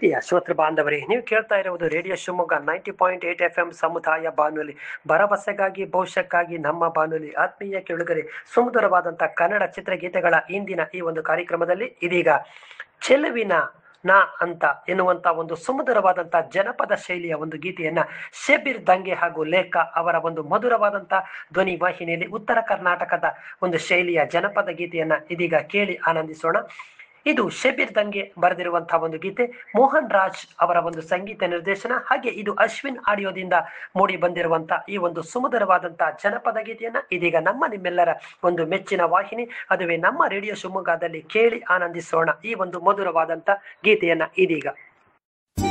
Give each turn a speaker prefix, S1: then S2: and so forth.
S1: ಪ್ರೀತಿಯ ಶ್ರೋತೃ ಬಾಂಧವರೇ ನೀವು ಕೇಳ್ತಾ ಇರುವುದು radio Shivamogga ninety point eight F M ಸಮುದಾಯ ಬಾನುಲಿ ಭರವಸೆಗಾಗಿ ಭವಿಷ್ಯಕ್ಕಾಗಿ ನಮ್ಮ ಬಾನುಲಿ ಆತ್ಮೀಯ ಕೆಳುಗರೆ ಸುಮಧುರವಾದಂಥ ಕನ್ನಡ ಚಿತ್ರಗೀತೆಗಳ ಇಂದಿನ ಈ ಒಂದು ಕಾರ್ಯಕ್ರಮದಲ್ಲಿ ಇದೀಗ ಚೆಲುವಿನ ನಾ ಅಂತ ಎನ್ನುವಂತ ಒಂದು ಸುಮಧುರವಾದಂತಹ ಜನಪದ ಶೈಲಿಯ ಒಂದು ಗೀತೆಯನ್ನ ಶೆಬಿರ್ ದಂಗೆ ಹಾಗೂ ಲೇಖ ಅವರ ಒಂದು ಮಧುರವಾದಂತಹ ಧ್ವನಿ ವಾಹಿನಿಯಲ್ಲಿ ಉತ್ತರ ಕರ್ನಾಟಕದ ಒಂದು ಶೈಲಿಯ ಜನಪದ ಗೀತೆಯನ್ನ ಇದೀಗ ಕೇಳಿ ಆನಂದಿಸೋಣ ಇದು ಶೆಬಿರ್ ದಂಗೆ ಬರೆದಿರುವಂತಹ ಒಂದು ಗೀತೆ ಮೋಹನ್ ರಾಜ್ ಅವರ ಒಂದು ಸಂಗೀತ ನಿರ್ದೇಶನ ಹಾಗೆ ಇದು ಅಶ್ವಿನ್ ಆಡಿಯೋದಿಂದ ಮೂಡಿ ಬಂದಿರುವಂತಹ ಈ ಒಂದು ಸುಮಧುರವಾದಂತಹ ಜನಪದ ಗೀತೆಯನ್ನ ಇದೀಗ ನಮ್ಮ ನಿಮ್ಮೆಲ್ಲರ ಒಂದು ಮೆಚ್ಚಿನ ವಾಹಿನಿ ಅದುವೇ ನಮ್ಮ ರೇಡಿಯೋ ಶಿವಮೊಗ್ಗದಲ್ಲಿ ಕೇಳಿ ಆನಂದಿಸೋಣ ಈ ಒಂದು ಮಧುರವಾದಂತ ಗೀತೆಯನ್ನ ಇದೀಗ